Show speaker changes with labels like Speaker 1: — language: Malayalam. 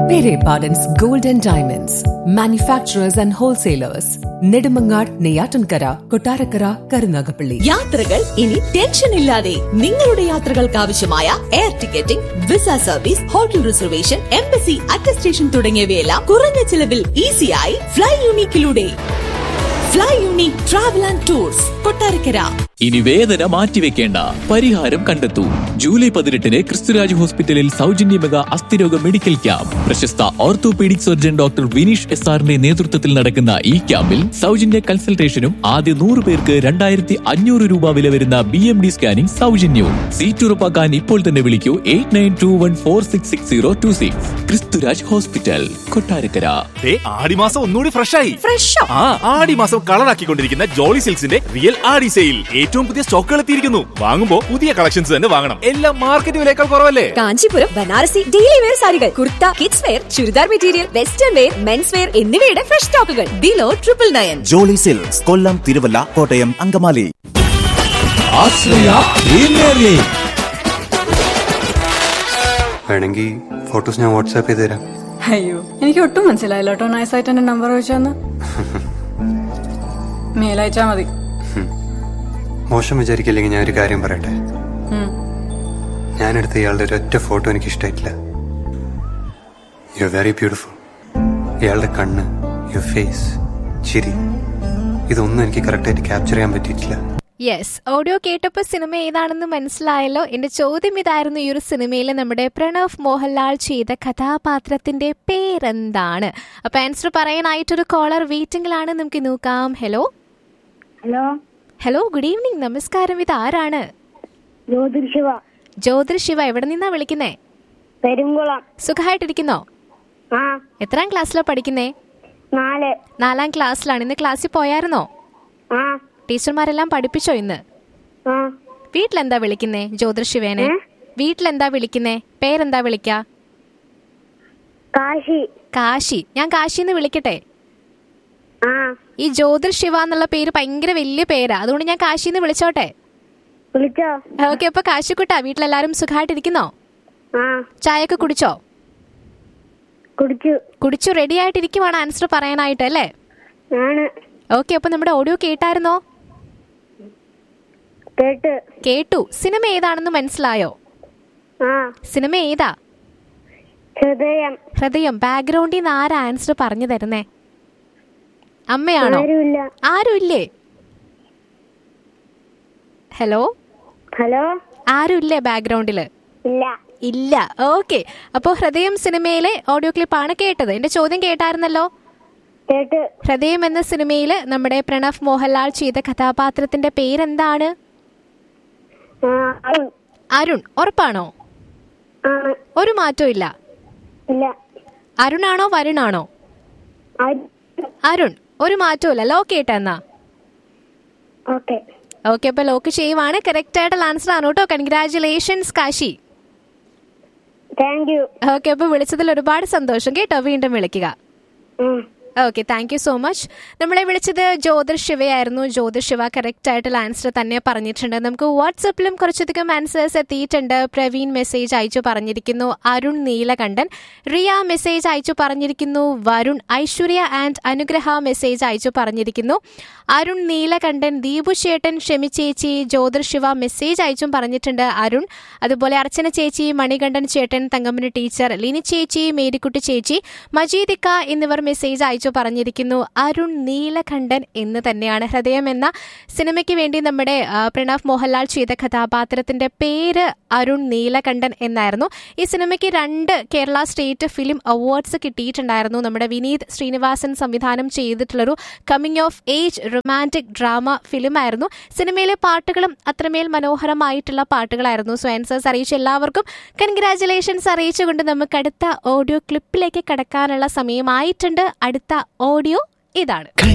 Speaker 1: Pere Pardon's Gold and Diamonds, manufacturers and wholesalers, Nedumangad, Neyatankara, Kotarakara, Karunagapalli.
Speaker 2: യാത്രകൾ ഇനി ടെൻഷൻ ഇല്ലാതെ നിങ്ങളുടെ യാത്രകൾക്ക് ആവശ്യമായ air ticketing visa service hotel reservation embassy attestation തുടങ്ങിയവയെല്ലാം കുറഞ്ഞ ചിലവിൽ ഈസിയായി ഫ്ലൈ യൂണിക്കിലൂടെ fly unique travel and tours Kottarakkara
Speaker 3: ഇനി വേദന മാറ്റിവെക്കേണ്ട പരിഹാരം കണ്ടെത്തൂ ജൂലൈ പതിനെട്ടിന് ക്രിസ്തുരാജ് ഹോസ്പിറ്റലിൽ സൗജന്യ മെഗാ അസ്ഥിരോഗ മെഡിക്കൽ ക്യാമ്പ് പ്രശസ്ത orthopaedic surgeon doctor Vineesh S ആറിന്റെ നേതൃത്വത്തിൽ നടക്കുന്ന ഈ ക്യാമ്പിൽ സൗജന്യ കൺസൾട്ടേഷനും ആദ്യ നൂറ് പേർക്ക് രണ്ടായിരത്തി അഞ്ഞൂറ് രൂപ വില വരുന്ന ബി എം ഡി സ്കാനിംഗ് സൗജന്യവും സീറ്റ് ഉറപ്പാക്കാൻ ഇപ്പോൾ തന്നെ വിളിക്കൂ eight nine two one four six six zero two six Christuraj hospital Kottarakkara
Speaker 4: ദേ, ആടിമാസം ഒന്നുകൂടി ഫ്രഷ് ആയി
Speaker 2: ഫ്രഷോ
Speaker 4: ആ ആടിമാസം കളറാക്കിക്കൊണ്ടിരിക്കുന്ന ജോളി സിൽക്സിന്റെ റിയൽ ആടി സെയിൽ ഏറ്റവും പുതിയ സ്റ്റോക്കുകൾ എത്തിയിരിക്കുന്നു വാങ്ങുമ്പോ പുതിയ കളക്ഷൻസ് തന്നെ വാങ്ങണം എല്ലാം മാർക്കറ്റ് വിലയേക്കാൾ കുറവല്ലേ
Speaker 5: കാഞ്ചീപുരം ബനാറസി ഡെയിലി വെയർ സാരികൾ kurta kids wear churidar material western wear men's wear എന്നിവയുടെ ഫ്രഷ് സ്റ്റോക്കുകൾ
Speaker 2: below triple nine
Speaker 6: Jolly silks Kollam Thiruvalla Kottayam Angamaly
Speaker 7: വേണമെങ്കിൽ ഫോട്ടോസ് ഞാൻ വാട്സാപ്പ് ചെയ്ത് തരാം
Speaker 8: അയ്യോ എനിക്ക് ഒട്ടും മനസ്സിലായില്ല കേട്ടോ നൈസായിട്ട് എന്റെ നമ്പർ വെച്ചോന്ന് മേലയച്ചാ മതി
Speaker 7: മോശം വിചാരിക്കില്ലെങ്കിൽ ഞാൻ ഒരു കാര്യം പറയട്ടെ
Speaker 8: ഉം.
Speaker 7: ഞാനെടുത്ത ഇയാളുടെ ഒരൊറ്റ ഫോട്ടോ എനിക്ക് ഇഷ്ടമായിട്ടില്ല യു വെരി ബ്യൂട്ടിഫുൾ ഇയാളുടെ കണ്ണ് യു ഫേസ് ചിരി ഇതൊന്നും എനിക്ക് കറക്റ്റായിട്ട് ക്യാപ്ചർ ചെയ്യാൻ പറ്റിയിട്ടില്ല
Speaker 9: യെസ് ഓഡിയോ കേട്ടപ്പോൾ സിനിമ ഏതാണെന്ന് മനസ്സിലായല്ലോ എന്റെ ചോദ്യം ഇതായിരുന്നു ഈ ഒരു സിനിമയിൽ നമ്മുടെ പ്രണവ് മോഹൻലാൽ ചെയ്ത കഥാപാത്രത്തിന്റെ പേരെന്താണ് അപ്പൊ ആൻസർ പറയാനായിട്ടൊരു കോളർ വെയിറ്റിംഗിലാണ് നമുക്ക് നോക്കാം hello
Speaker 10: hello
Speaker 9: hello good evening നമസ്കാരം ഇത് ആരാണ്
Speaker 10: ജ്യോതിർ ശിവ
Speaker 9: ജ്യോതിർ ശിവ എവിടെ നിന്നാ വിളിക്കുന്നേ
Speaker 10: പെരുങ്കുളം
Speaker 9: സുഖമായിട്ടിരിക്കുന്നോ
Speaker 10: ആ
Speaker 9: എത്രാം ക്ലാസ്സിലാ പഠിക്കുന്നേ
Speaker 10: നാല്
Speaker 9: നാലാം ക്ലാസ്സിലാണ് ഇന്ന് ക്ലാസ്സിൽ പോയായിരുന്നോ
Speaker 10: ആ
Speaker 9: ടീച്ചർമാരെല്ലാം പഠിപ്പിച്ചോ ഇന്ന്
Speaker 10: ആ
Speaker 9: വീട്ടിലെന്താ വിളിക്കുന്നേ ജ്യോതിർ ശിവേനെ വീട്ടിലെന്താ വിളിക്കുന്നേ പേരെന്താ വിളിക്ക
Speaker 10: കാശി
Speaker 9: കാശി ഞാൻ കാശിന്ന് വിളിക്കട്ടെ
Speaker 10: ആ
Speaker 9: ഈ ജ്യോതിർ ശിവ എന്നുള്ള പേര് ഭയങ്കര വലിയ പേരാ അതുകൊണ്ട് ഞാൻ കാശിന്ന് വിളിച്ചോട്ടെ
Speaker 10: വിളിച്ചോ
Speaker 9: ഓക്കെ അപ്പൊ കാശിക്കുട്ടാ വീട്ടിലെല്ലാരും സുഖമായിട്ടിരിക്കുന്നോ
Speaker 10: ആ
Speaker 9: ചായയൊക്കെ കുടിച്ചോ
Speaker 10: കുടിച്ചു
Speaker 9: കുടിച്ചു റെഡി ആയിട്ടിരിക്കുവാണ് ആൻസർ പറയാനായിട്ട് അല്ലേ
Speaker 10: ആണ്
Speaker 9: ഓക്കെ അപ്പൊ നമ്മുടെ ഓഡിയോ കേട്ടായിരുന്നോ
Speaker 10: കേട്ട്
Speaker 9: കേട്ടു സിനിമ ഏതാണെന്ന് മനസ്സിലായോ
Speaker 10: ആ
Speaker 9: സിനിമ ഏതാ
Speaker 10: ഹൃദയം
Speaker 9: ഹൃദയം ബാക്ക്ഗ്രൗണ്ടിൽ നിന്ന് ആരാ ആൻസർ പറഞ്ഞു തരുന്നേ അമ്മയാണോ
Speaker 10: ആരുമില്ല
Speaker 9: ആരുമില്ലേ ഹലോ
Speaker 10: ഹലോ
Speaker 9: ആരുമില്ലേ ബാക്ക്ഗ്രൗണ്ടില്
Speaker 10: ഇല്ല
Speaker 9: ഇല്ല ഓക്കെ അപ്പോൾ ഹൃദയം സിനിമയിലെ ഓഡിയോ ക്ലിപ്പാണ് കേട്ടത് എന്റെ ചോദ്യം കേട്ടായിരുന്നല്ലോ
Speaker 10: കേട്ട്
Speaker 9: ഹൃദയം എന്ന സിനിമയിൽ നമ്മുടെ പ്രണവ് മോഹൻലാൽ ചെയ്ത കഥാപാത്രത്തിന്റെ പേരെന്താണ്
Speaker 10: ആ, അരുൺ.
Speaker 9: അരുൺ ഉറപ്പാണോ
Speaker 10: ആണ്
Speaker 9: ഒരു മാറ്റവും ഇല്ല
Speaker 10: ഇല്ല
Speaker 9: അരുണാണോ വരുണാണോ
Speaker 10: അരു-
Speaker 9: അരുൺ ഒരു മാറ്റവും ഇല്ല ലോക്ക് ചെയ്യട്ടെ എന്നാ
Speaker 10: ഓക്കെ
Speaker 9: ഓക്കെ അപ്പൊ ലോക്ക് ചെയ്യുവാണ് കറക്റ്റ് ആയിട്ടുള്ള ആൻസർ ആണ് കേട്ടോ congratulations Kashi
Speaker 10: thank you
Speaker 9: okay അപ്പൊ വിളിച്ചതിൽ ഒരുപാട് സന്തോഷം കേട്ടോ വീണ്ടും വിളിക്കുക
Speaker 10: ഉം.
Speaker 9: Okay thank you so much നമ്മളെ വിളിച്ചത് ജ്യോതിർ ശിവയായിരുന്നു ജ്യോതിർ ശിവ കറക്റ്റ് ആയിട്ടുള്ള ആൻസർ തന്നെ പറഞ്ഞിട്ടുണ്ട് നമുക്ക് വാട്സപ്പിലും കുറച്ചധികം ആൻസേഴ്സ് എത്തിയിട്ടുണ്ട് പ്രവീൺ മെസ്സേജ് അയച്ചു പറഞ്ഞിരിക്കുന്നു അരുൺ നീലകണ്ഠൻ റിയ മെസ്സേജ് അയച്ചു പറഞ്ഞിരിക്കുന്നു വരുൺ ഐശ്വര്യ ആൻഡ് അനുഗ്രഹ മെസ്സേജ് അയച്ചു പറഞ്ഞിരിക്കുന്നു അരുൺ നീലകണ്ഠൻ ദീപു ചേട്ടൻ ഷെമി ചേച്ചി ജ്യോതിർ ശിവ മെസ്സേജ് അയച്ചും പറഞ്ഞിട്ടുണ്ട് അരുൺ അതുപോലെ അർച്ചന ചേച്ചി മണികണ്ഠൻ ചേട്ടൻ തങ്കമ്മന് ടീച്ചർ ലിനി ചേച്ചി മേരിക്കുട്ടി ചേച്ചി മജീദിക്ക എന്നിവർ മെസ്സേജ് അയച്ചു പറഞ്ഞിരിക്കുന്നു അരുൺ നീലകണ്ഠൻ എന്ന് തന്നെയാണ് ഹൃദയം എന്ന സിനിമയ്ക്ക് വേണ്ടി നമ്മുടെ ആ, പ്രണവ് മോഹൻലാൽ ചെയ്ത കഥാപാത്രത്തിന്റെ പേര് അരുൺ നീലകണ്ഠൻ എന്നായിരുന്നു ഈ സിനിമയ്ക്ക് രണ്ട് കേരള സ്റ്റേറ്റ് ഫിലിം അവാർഡ്സ് കിട്ടിയിട്ടുണ്ടായിരുന്നു നമ്മുടെ വിനീത് ശ്രീനിവാസൻ സംവിധാനം ചെയ്തിട്ടുള്ളൊരു coming of age romantic drama ഫിലിമായിരുന്നു സിനിമയിലെ പാട്ടുകളും അത്രമേൽ മനോഹരമായിട്ടുള്ള പാട്ടുകളായിരുന്നു സോ ആൻസേഴ്സ് അറിയിച്ച എല്ലാവർക്കും കൺഗ്രാറ്റുലേഷൻസ് അറിയിച്ചുകൊണ്ട് നമുക്ക് അടുത്ത ഓഡിയോ ക്ലിപ്പിലേക്ക് കടക്കാനുള്ള സമയമായിട്ടുണ്ട് അടുത്ത ഓഡിയോ ഇതാണ്